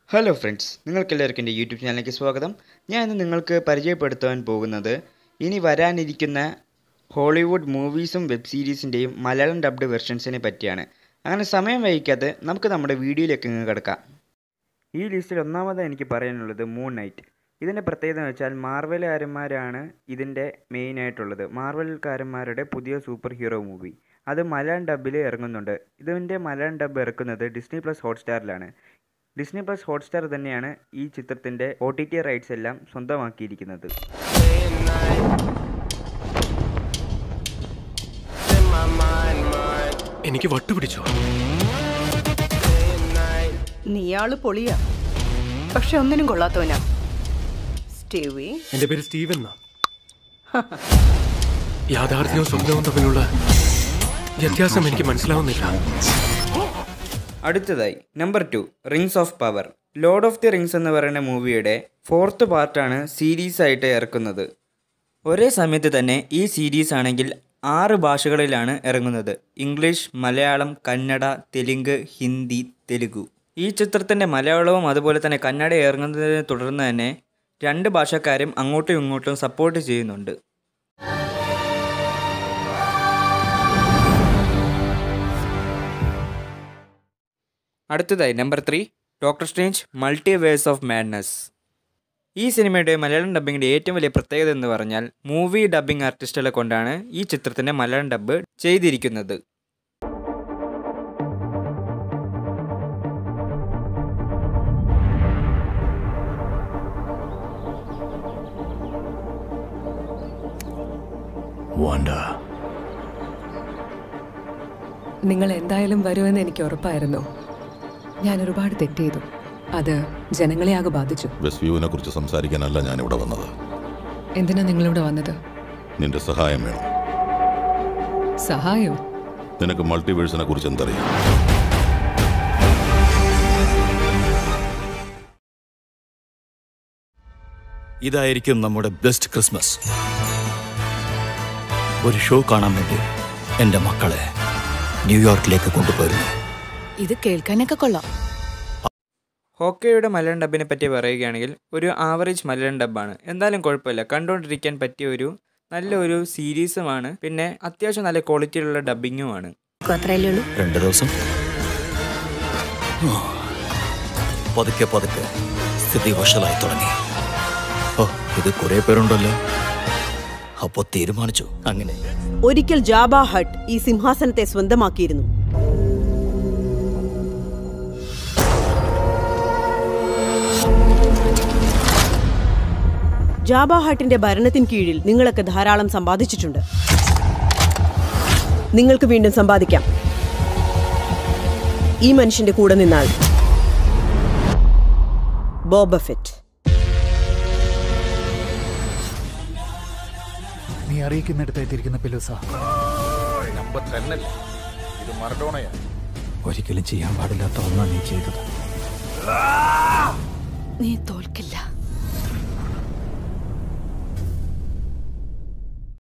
Hello friends നിങ്ങൾക്കെല്ലാവർക്കും എൻ്റെ YouTube ചാനലിലേക്ക് സ്വാഗതം ഞാൻ ഇന്ന് നിങ്ങൾക്ക് പരിചയപ്പെടുത്താൻ പോകുന്നത് ഇനി വരാനിരിക്കുന്ന ഹോളിവുഡ് മൂവീസും വെബ് സീരീസിൻ്റെയും മലയാളം ഡബ്ഡ് വെർഷൻസിനെ പറ്റിയാണ് അങ്ങനെ സമയം വൈകാതെ നമുക്ക് നമ്മുടെ വീഡിയോയിലേക്ക് അങ്ങ് കിടക്കാം ഈ ലിസ്റ്റിൽ ഒന്നാമതായി എനിക്ക് പറയാനുള്ളത് മൂൺ നൈറ്റ് ഇതിൻ്റെ പ്രത്യേകത എന്ന് വെച്ചാൽ മാർവലുകാരന്മാരാണ് ഇതിൻ്റെ മെയിൻ ആയിട്ടുള്ളത് മാർവൽക്കാരന്മാരുടെ പുതിയ സൂപ്പർ ഹീറോ മൂവി അത് മലയാളം ഡബിൽ ഇറങ്ങുന്നുണ്ട് ഇതിൻ്റെ മലയാളം ഡബ് ഇറക്കുന്നത് ഡിസ്നി പ്ലസ് ഹോട്ട്സ്റ്റാറിലാണ് ഡിസ്നി പ്ലസ് ഹോട്ട്സ്റ്റാർ തന്നെയാണ് ഈ ചിത്രത്തിൻ്റെ ഒ ടി ടി റൈറ്റ്സ് എല്ലാം സ്വന്തമാക്കിയിരിക്കുന്നത് എനിക്ക് വട്ടുപിടിച്ചു നീയാള് പൊളിയാ പക്ഷെ ഒന്നിനും കൊള്ളാത്തവനാ സ്റ്റീവി എന്റെ പേര് സ്റ്റീവൻ എന്നാ യാഥാർത്ഥ്യവും സ്വപ്നവും തമ്മിലുള്ള വ്യത്യാസം എനിക്ക് മനസ്സിലാവുന്നില്ല അടുത്തതായി number two rings of power lord of the rings എന്ന് പറയുന്ന മൂവിയുടെ ഫോർത്ത് പാർട്ടാണ് സീരീസ് ആയിട്ട് ഇറക്കുന്നത് ഒരേ സമയത്ത് തന്നെ ഈ സീരീസ് ആണെങ്കിൽ ആറ് ഭാഷകളിലാണ് ഇറങ്ങുന്നത് ഇംഗ്ലീഷ് മലയാളം കന്നഡ തെലുങ്ക് ഹിന്ദി തെലുഗു ഈ ചിത്രത്തിൻ്റെ മലയാളവും അതുപോലെ തന്നെ കന്നഡ ഇറങ്ങുന്നതിനെ തുടർന്ന് തന്നെ രണ്ട് ഭാഷക്കാരും അങ്ങോട്ടും ഇങ്ങോട്ടും സപ്പോർട്ട് ചെയ്യുന്നുണ്ട് അടുത്തതായി number three Doctor Strange Multiverse of Madness ഈ സിനിമയുടെ മലയാളം ഡബ്ബിങ്ങിൻ്റെ ഏറ്റവും വലിയ പ്രത്യേകത എന്ന് പറഞ്ഞാൽ മൂവി ഡബ്ബിംഗ് ആർട്ടിസ്റ്റുകളെ കൊണ്ടാണ് ഈ ചിത്രത്തിൻ്റെ മലയാളം ഡബ്ബ് ചെയ്തിരിക്കുന്നത് നിങ്ങൾ എന്തായാലും വരുമെന്ന് എനിക്ക് ഉറപ്പായിരുന്നു ഞാൻ ഒരുപാട് തെറ്റ് ചെയ്തു അത് ജനങ്ങളെ ആകെ ബാധിച്ചു വെസ്റ്റ് വ്യൂവിനെ കുറിച്ച് സംസാരിക്കാനല്ല ഞാൻ ഇവിടെ വന്നത് എന്തിനാ നിങ്ങളിവിടെ വന്നത് നിന്റെ സഹായം വേണം സഹായോ നിനക്ക് മൾട്ടിവേഴ്സിനെ കുറിച്ച് എന്തറിയാം ഇതായിരിക്കും നമ്മുടെ ബെസ്റ്റ് ക്രിസ്മസ് ഒരു ഷോ കാണാൻ വേണ്ടി എൻ്റെ മക്കളെ ന്യൂയോർക്കിലേക്ക് കൊണ്ടുപോയിരുന്നു ഇത് കേൾക്കാനൊക്കെ കൊള്ളാം ഹോക്കയുടെ മലയാളം ഡബിനെ പറ്റി പറയുകയാണെങ്കിൽ ഒരു ആവറേജ് മലയാളം ഡബ്ബാണ് എന്തായാലും കുഴപ്പമില്ല കണ്ടുകൊണ്ടിരിക്കാൻ പറ്റിയ ഒരു നല്ല ഒരു സീരീസുമാണ് പിന്നെ അത്യാവശ്യം നല്ല ക്വാളിറ്റിയിലുള്ള ഡബ്ബിങ്ങുമാണ് അത്രയല്ലേ ഉള്ളൂ രണ്ട് ദിവസം ആ. പതുക്കെ പതുക്കെ സ്ഥിതി വഷളായി തുടങ്ങി ഓ ഇത് കുറെ പേരുണ്ടല്ലോ അപ്പൊ തീരുമാനിച്ചു അങ്ങനെ ഒരിക്കൽ ജാബ ഹട്ട് ഈ സിംഹാസനത്തെ സ്വന്തമാക്കിയിരുന്നു ജാബ ഹട്ടിന്റെ ഭരണത്തിന് കീഴിൽ നിങ്ങളൊക്കെ ധാരാളം സമ്പാദിച്ചിട്ടുണ്ട് നിങ്ങൾക്ക് വീണ്ടും സമ്പാദിക്കാം ഈ മനുഷ്യന്റെ കൂടെ നിന്നാൽ ബോബഫെറ്റ് നീ അറിയിക്കുന്നിടത്ത് എത്തിയിരിക്കുന്ന പിലൂസ ഒരിക്കലും ചെയ്യാൻ പാടില്ലാത്ത ഒന്നാണ് നീ ചെയ്തത് നീ തോൽക്കില്ല